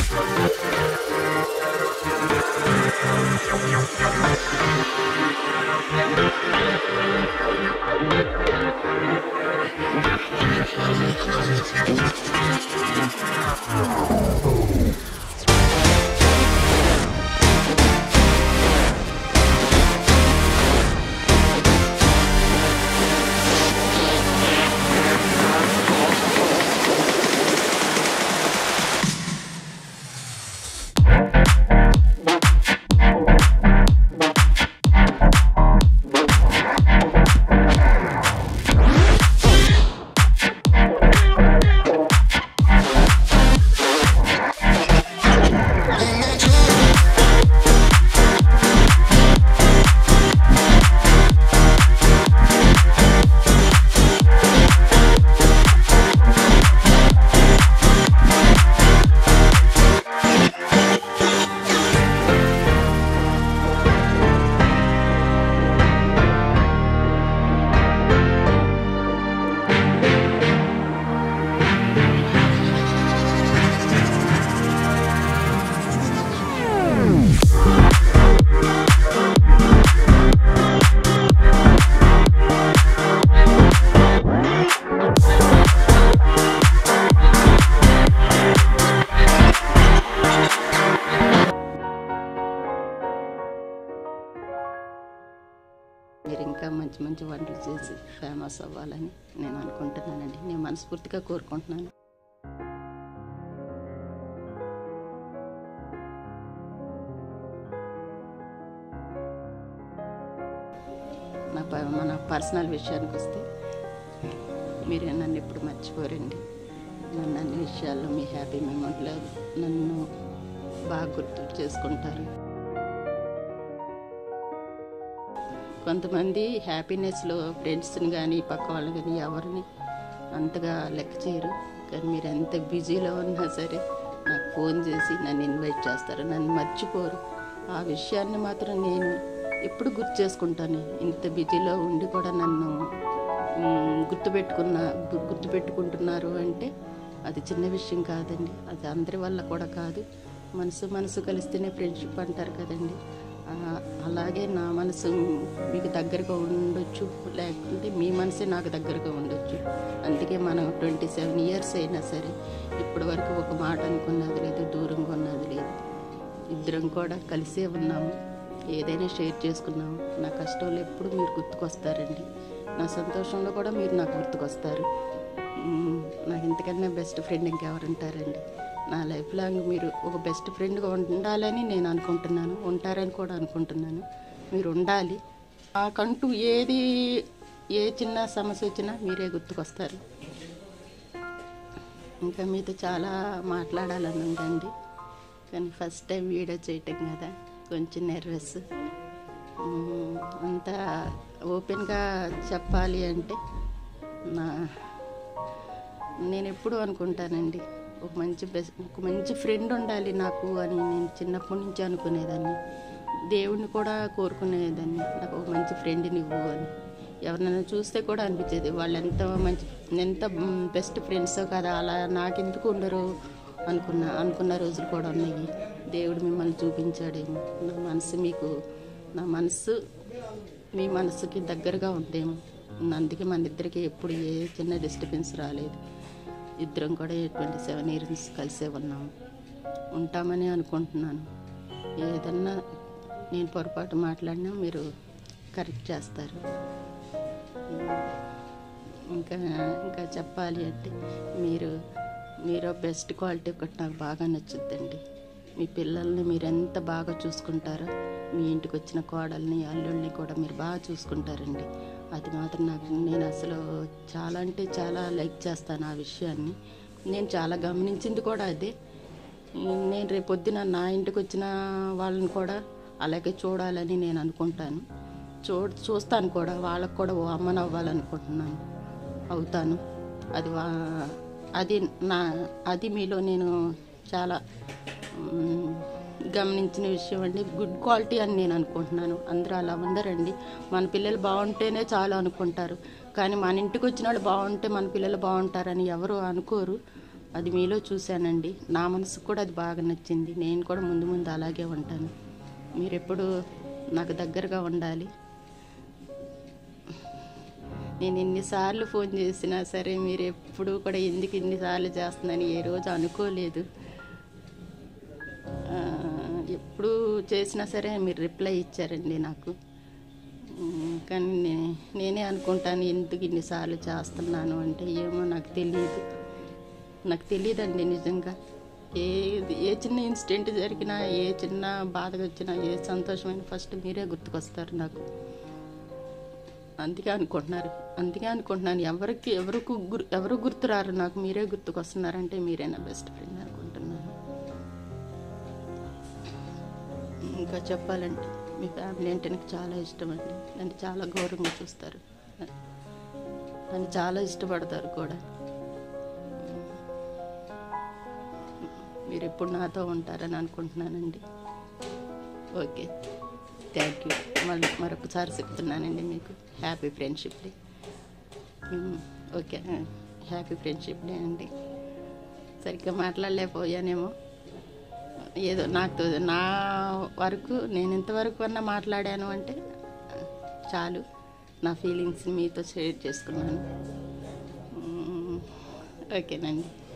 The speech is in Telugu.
మీరు ఇంకా మంచి మంచి వంటలు చేసి ఫేమస్ అవ్వాలని నేను అనుకుంటున్నానండి నేను మనస్ఫూర్తిగా కోరుకుంటున్నాను నా ప- మన పర్సనల్ విషయానికి వస్తే మీరు నన్ను ఎప్పుడు మర్చిపోరండి నన్ను అన్ని విషయాల్లో మీ హ్యాపీ మూమెంట్లో నన్ను బాగా గుర్తు చేసుకుంటారు కొంతమంది హ్యాపీనెస్లో ఫ్రెండ్స్ని కానీ పక్క వాళ్ళని కానీ ఎవరిని అంతగా లెక్క చేయరు కానీ మీరు ఎంత బిజీలో ఉన్నా సరే నాకు ఫోన్ చేసి నన్ను ఇన్వైట్ చేస్తారు నన్ను మర్చిపోరు ఆ విషయాన్ని మాత్రం నేను ఎప్పుడు గుర్తు చేసుకుంటాను ఇంత బిజీలో ఉండి కూడా నన్ను మ్, గుర్తుపెట్టుకున్న గు- గుర్తుపెట్టుకుంటున్నారు అంటే అది చిన్న విషయం కాదండి అది అందరి వల్ల కూడా కాదు మనసు మనసు కలిస్తేనే ఫ్రెండ్షిప్ అంటారు కదండి ఆ, అలాగే నా మనసు మీకు దగ్గరగా ఉండొచ్చు లేకుంటే మీ మనసే నాకు దగ్గరగా ఉండొచ్చు అందుకే మనం ట్వంటీ సెవెన్ ఇయర్స్ అయినా సరే ఇప్పటి వరకు ఒక మాట అనుకున్నది లేదు దూరంగా ఉన్నది లేదు ఇద్దరం కూడా కలిసే ఉన్నాము ఏదైనా షేర్ చేసుకున్నాము నా కష్టంలో ఎప్పుడు మీరు గుర్తుకొస్తారండి నా సంతోషంలో కూడా మీరు నాకు గుర్తుకొస్తారు మ్మ్, నాకు ఇంతకన్నా బెస్ట్ ఫ్రెండ్ ఇంకెవరుంటారండి నా లైఫ్ లాంగ్ మీరు ఒక బెస్ట్ ఫ్రెండ్గా ఉండాలని నేను అనుకుంటున్నాను ఉంటారని కూడా అనుకుంటున్నాను మీరు ఉండాలి నాకంటూ ఏది ఏ చిన్న సమస్య వచ్చినా మీరే గుర్తుకొస్తారు ఇంకా మీతో చాలా మాట్లాడాలని ఉందండి కానీ ఫస్ట్ టైం వీడియో చేయటం కదా కొంచెం నెర్వస్ అంతా ఓపెన్గా చెప్పాలి అంటే నా నేను ఎప్పుడు అనుకుంటానండి ఒక మంచి బెస్ట్ ఒక మంచి ఫ్రెండ్ ఉండాలి నాకు అని నేను చిన్నప్పటి నుంచి అనుకునేదాన్ని దేవుణ్ణి కూడా కోరుకునేదాన్ని నాకు ఒక మంచి ఫ్రెండ్ని ఇవ్వు అని ఎవరినైనా చూస్తే కూడా అనిపించేది వాళ్ళు ఎంత మంచి ఎంత బెస్ట్ ఫ్రెండ్స్ కదా అలా నాకెందుకు ఉండరు అనుకున్న అనుకున్న రోజులు కూడా ఉన్నాయి దేవుడు మిమ్మల్ని చూపించాడేమో నా మనసు మీకు నా మనసు మీ మనసుకి దగ్గరగా ఉందేమో అందుకే మన ఇద్దరికి ఎప్పుడు ఏ చిన్న డిస్టర్బెన్స్ రాలేదు ఇద్దరం కూడా ట్వంటీ సెవెన్ ఇయర్స్ కలిసే ఉన్నాము ఉంటామని అనుకుంటున్నాను ఏదన్నా నేను పొరపాటు మాట్లాడినా మీరు కరెక్ట్ చేస్తారు ఇంకా ఇంకా చెప్పాలి అంటే మీరు మీరు బెస్ట్ క్వాలిటీ ఒకటి నాకు బాగా నచ్చుద్దండి మీ పిల్లల్ని మీరు ఎంత బాగా చూసుకుంటారో మీ ఇంటికి వచ్చిన కోడల్ని అల్లుల్ని కూడా మీరు బాగా చూసుకుంటారండి అది మాత్రం నాకు నేను అసలు చాలా అంటే చాలా లైక్ చేస్తాను ఆ విషయాన్ని నేను చాలా గమనించింది కూడా అదే నేను రేపు పొద్దున నా ఇంటికి వచ్చిన వాళ్ళని కూడా అలాగే చూడాలని నేను అనుకుంటాను చూ చూస్తాను కూడా వాళ్ళకు కూడా ఓ అమ్మని అవ్వాలనుకుంటున్నాను అవుతాను అది వా అది నా అది మీలో నేను చాలా మ్, గమనించిన విషయం అండి గుడ్ క్వాలిటీ అని నేను అనుకుంటున్నాను అందరూ అలా ఉండరండి మన పిల్లలు బాగుంటేనే చాలు అనుకుంటారు కానీ మన ఇంటికి వచ్చిన వాళ్ళు బాగుంటే మన పిల్లలు బాగుంటారని ఎవరు అనుకోరు అది మీలో చూశానండి నా మనసుకు కూడా అది బాగా నచ్చింది నేను కూడా ముందు ముందు అలాగే ఉంటాను మీరు ఎప్పుడు నాకు దగ్గరగా ఉండాలి నేను ఎన్నిసార్లు ఫోన్ చేసినా సరే మీరు ఎప్పుడు కూడా ఎందుకు ఇన్నిసార్లు చేస్తుందని ఏ రోజు అనుకోలేదు ఆ, ఎప్పుడు చేసినా సరే మీరు రిప్లై ఇచ్చారండి నాకు ఉమ్, కానీ నే- నేనే అనుకుంటాను ఎందుకు ఇన్నిసార్లు చేస్తున్నాను అంటే ఏమో నాకు తెలియదు నాకు తెలియదండి నిజంగా ఏ ఏ చిన్న ఇన్సిడెంట్ జరిగినా ఏ చిన్న బాధ వచ్చినా ఏ సంతోషమైనా ఫస్ట్ మీరే గుర్తుకొస్తారు నాకు అందుకే అనుకుంటున్నారు అందుకే అనుకుంటున్నాను ఎవరికి ఎవరికి గుర్ ఎవరు గుర్తురారు నాకు మీరే గుర్తుకొస్తున్నారంటే మీరే నా బెస్ట్ ఫ్రెండ్ అనుకుంటున్నాను ఇంకా చెప్పాలంటే మీ ఫ్యామిలీ అంటే నాకు చాలా ఇష్టం అండి నన్ను చాలా గౌరవంగా చూస్తారు నన్ను చాలా ఇష్టపడతారు కూడా మీరు ఎప్పుడు నాతో ఉంటారని అనుకుంటున్నానండి ఓకే థ్యాంక్ యూ మళ్ళీ మరొకసారి చెప్తున్నానండి మీకు happy friendship day hmm. Okay happy friendship day అండి సరిగ్గా మాట్లాడలేకపోయానేమో ఏదో నాకు నా వరకు నేను ఎంతవరకు అన్నా మాట్లాడాను అంటే చాలు నా ఫీలింగ్స్ మీతో షేర్ చేసుకున్నాను మ్మ్. ఓకేనండి